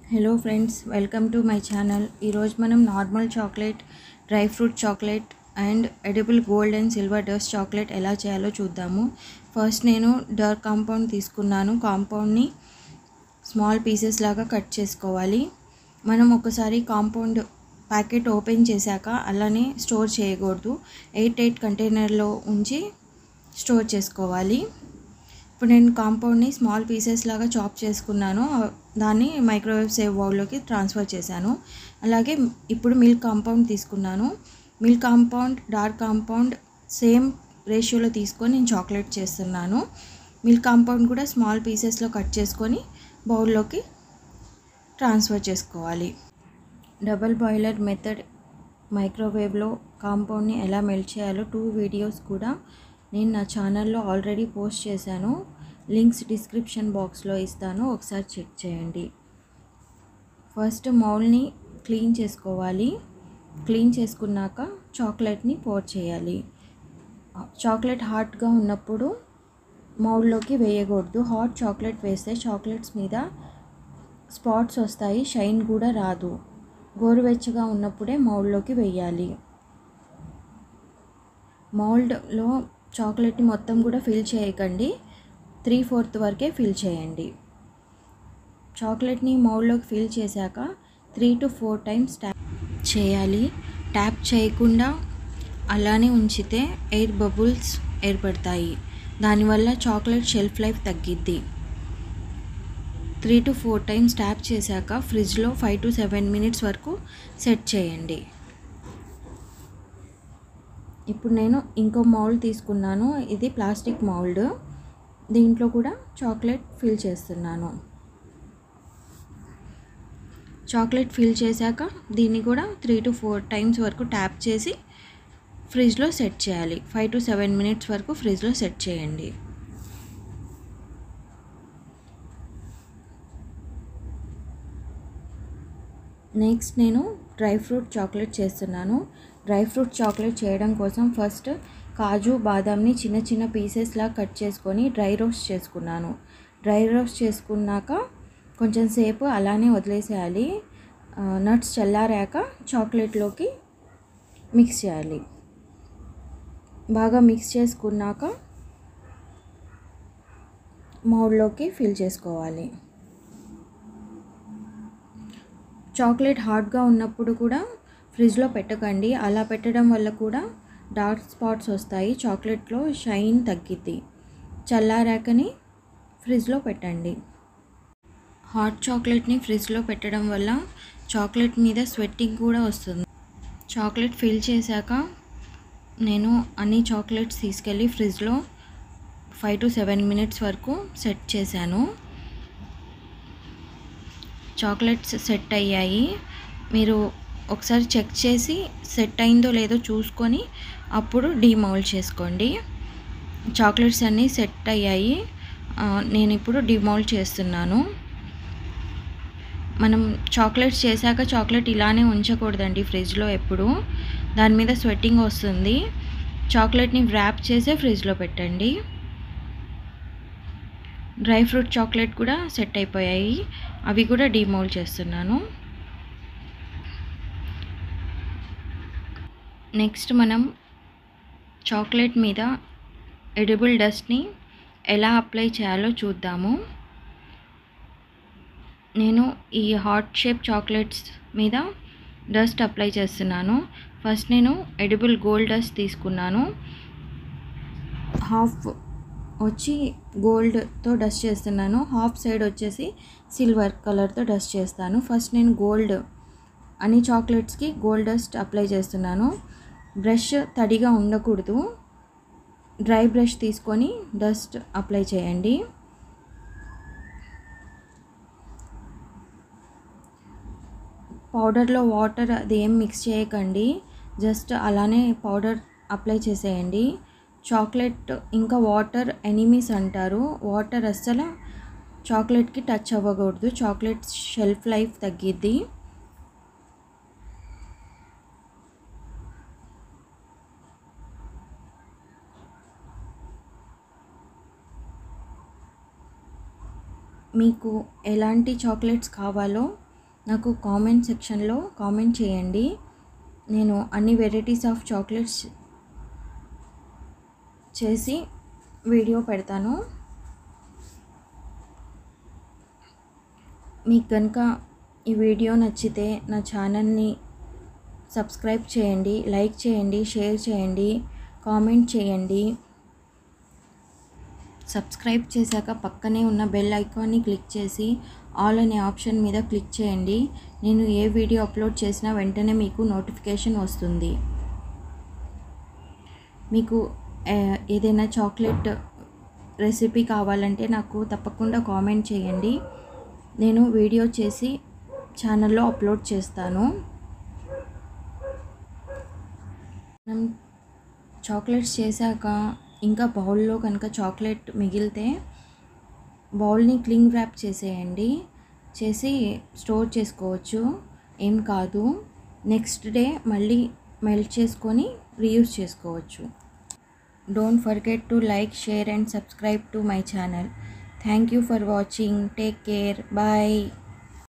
hello friends welcome to my channel ఈరోజు మనం normal chocolate dry fruit chocolate and edible gold and silver dust chocolate ఎలా చేయాలో చూద్దాము first నేను dark compound తీసుకున్నాను కాంపౌండ్ని స్మాల్ పీసెస్ లాగా కట్ చేసుకోవాలి మనం ఒకసారి కాంపౌండ్ ప్యాకెట్ ఓపెన్ చేశాక అలానే స్టోర్ చేయకూడదు ఎయిట్ ఎయిట్ కంటైనర్లో ఉంచి స్టోర్ చేసుకోవాలి ఇప్పుడు నేను కాంపౌండ్ని స్మాల్ పీసెస్ లాగా చాప్ చేసుకున్నాను దాన్ని మైక్రోవేవ్ సేవ్ బౌల్లోకి ట్రాన్స్ఫర్ చేశాను అలాగే ఇప్పుడు మిల్క్ కాంపౌండ్ తీసుకున్నాను milk compound dark compound same రేషియోలో తీసుకొని నేను చాక్లెట్ చేస్తున్నాను మిల్క్ కాంపౌండ్ కూడా స్మాల్ పీసెస్లో కట్ చేసుకొని బౌల్లోకి ట్రాన్స్ఫర్ చేసుకోవాలి డబల్ బాయిలర్ మెథడ్ మైక్రోవేవ్లో కాంపౌండ్ని ఎలా మెల్ట్ చేయాలో టూ వీడియోస్ కూడా నేను నా ఛానల్లో ఆల్రెడీ పోస్ట్ చేశాను లింక్స్ డిస్క్రిప్షన్ బాక్స్లో ఇస్తాను ఒకసారి చెక్ చేయండి ఫస్ట్ మౌల్ని క్లీన్ చేసుకోవాలి క్లీన్ చేసుకున్నాక చాక్లెట్ని పోర్ చేయాలి చాక్లెట్ హాట్గా ఉన్నప్పుడు మౌల్లోకి వేయకూడదు హాట్ చాక్లెట్ వేస్తే చాక్లెట్స్ మీద స్పాట్స్ వస్తాయి షైన్ కూడా రాదు గోరువెచ్చగా ఉన్నప్పుడే మౌల్డ్లోకి వేయాలి మౌల్డ్లో చాక్లెట్ని మొత్తం కూడా ఫిల్ చేయకండి త్రీ ఫోర్త్ వరకే ఫిల్ చేయండి చాక్లెట్ని మౌల్డ్లోకి ఫిల్ చేశాక three to four times tap చేయాలి ట్యాప్ చేయకుండా అలానే ఉంచితే ఎయిర్ బబుల్స్ ఏర్పడతాయి దానివల్ల చాక్లెట్ షెల్ఫ్ లైఫ్ తగ్గిద్ది three to four times tap చేశాక ఫ్రిడ్జ్లో ఫైవ్ టు సెవెన్ మినిట్స్ వరకు సెట్ చేయండి ఇప్పుడు నేను ఇంకో మౌల్డ్ తీసుకున్నాను ఇది ప్లాస్టిక్ మౌల్డ్ దీంట్లో కూడా చాక్లెట్ ఫిల్ చేస్తున్నాను చాక్లెట్ ఫిల్ చేశాక దీన్ని కూడా త్రీ టు ఫోర్ టైమ్స్ వరకు ట్యాప్ చేసి ఫ్రిడ్జ్లో సెట్ చేయాలి ఫైవ్ టు సెవెన్ మినిట్స్ వరకు ఫ్రిడ్జ్లో సెట్ చేయండి నెక్స్ట్ నేను డ్రై ఫ్రూట్ చాక్లెట్ చేస్తున్నాను డ్రై ఫ్రూట్ చాక్లెట్ చేయడం కోసం ఫస్ట్ కాజు బాదాంని చిన్న చిన్న పీసెస్లా కట్ చేసుకొని డ్రై రోస్ట్ చేసుకున్నాను డ్రై రోస్ట్ చేసుకున్నాక కొంచెం సేపు అలానే వదిలేసేయాలి నట్స్ చల్లారాక చాక్లెట్లోకి మిక్స్ చేయాలి బాగా మిక్స్ చేసుకున్నాక మౌడ్లోకి ఫిల్ చేసుకోవాలి చాక్లెట్ హాట్గా ఉన్నప్పుడు కూడా ఫ్రిడ్జ్లో పెట్టకండి అలా పెట్టడం వల్ల కూడా డార్క్ స్పాట్స్ వస్తాయి చాక్లెట్లో షైన్ తగ్గిద్ది చల్లారాకని ఫ్రిడ్జ్లో పెట్టండి హాట్ చాక్లెట్ని ఫ్రిడ్జ్లో పెట్టడం వల్ల చాక్లెట్ మీద స్వెట్టింగ్ కూడా వస్తుంది చాక్లెట్ ఫిల్ చేశాక నేను అన్ని చాక్లెట్స్ తీసుకెళ్ళి ఫ్రిడ్జ్లో ఫైవ్ టు సెవెన్ మినిట్స్ వరకు సెట్ చేశాను చాక్లెట్స్ సెట్ అయ్యాయి మీరు ఒకసారి చెక్ చేసి సెట్ అయిందో లేదో చూసుకొని అప్పుడు డిమౌల్డ్ చేసుకోండి చాక్లెట్స్ అన్నీ సెట్ అయ్యాయి నేను ఇప్పుడు డిమౌల్డ్ చేస్తున్నాను మనం చాక్లెట్స్ చేశాక చాక్లెట్ ఇలానే ఉంచకూడదండి ఫ్రిడ్జ్లో ఎప్పుడు దాని మీద స్వెట్టింగ్ వస్తుంది చాక్లెట్ని వ్రాప్ చేసే ఫ్రిడ్జ్లో పెట్టండి డ్రై ఫ్రూట్ చాక్లెట్ కూడా సెట్ అయిపోయాయి అవి కూడా డిమోల్డ్ చేస్తున్నాను నెక్స్ట్ మనం చాక్లెట్ మీద ఎడిబుల్ డస్ట్ని ఎలా అప్లై చేయాలో చూద్దాము నేను ఈ హాట్ షేప్ చాక్లెట్స్ మీద డస్ట్ అప్లై చేస్తున్నాను ఫస్ట్ నేను ఎడిబుల్ గోల్డ్ డస్ట్ తీసుకున్నాను హాఫ్ వచ్చి గోల్డ్తో డస్ట్ చేస్తున్నాను హాఫ్ సైడ్ వచ్చేసి సిల్వర్ కలర్తో డస్ట్ చేస్తాను ఫస్ట్ నేను గోల్డ్ అన్ని చాక్లెట్స్కి గోల్డ్ డస్ట్ అప్లై చేస్తున్నాను బ్రష్ తడిగా ఉండకూడదు డ్రై బ్రష్ తీసుకొని డస్ట్ అప్లై చేయండి పౌడర్లో వాటర్ అది ఏం మిక్స్ చేయకండి జస్ట్ అలానే పౌడర్ అప్లై చేసేయండి చాక్లెట్ ఇంకా వాటర్ ఎనిమీస్ అంటారు వాటర్ అస్సలు చాక్లెట్కి టచ్ అవ్వకూడదు చాక్లెట్ షెల్ఫ్ లైఫ్ తగ్గిద్ది మీకు ఎలాంటి చాక్లెట్స్ కావాలో నాకు కామెంట్ సెక్షన్లో కామెంట్ చేయండి నేను అన్ని వెరైటీస్ ఆఫ్ చాక్లెట్స్ చేసి వీడియో పెడతాను మీకు కనుక ఈ వీడియో నచ్చితే నా ఛానల్ని సబ్స్క్రైబ్ చేయండి లైక్ చేయండి షేర్ చేయండి కామెంట్ చేయండి సబ్స్క్రైబ్ చేశాక పక్కనే ఉన్న బెల్ ఐకాన్ని క్లిక్ చేసి ఆల్ అనే ఆప్షన్ మీద క్లిక్ చేయండి నేను ఏ వీడియో అప్లోడ్ చేసినా వెంటనే మీకు నోటిఫికేషన్ వస్తుంది మీకు ఏదైనా చాక్లెట్ రెసిపీ కావాలంటే నాకు తప్పకుండా కామెంట్ చేయండి నేను వీడియో చేసి ఛానల్లో అప్లోడ్ చేస్తాను మనం చాక్లెట్స్ చేశాక ఇంకా బౌల్లో కనుక చాక్లెట్ మిగిలితే బౌల్ని క్లింగ్ ర్యాప్ చేసేయండి చేసి స్టోర్ చేసుకోవచ్చు ఏం కాదు నెక్స్ట్ డే మళ్ళీ మెల్ట్ చేసుకొని రీయూస్ చేసుకోవచ్చు don't forget to like share and subscribe to my channel thank you for watching take care bye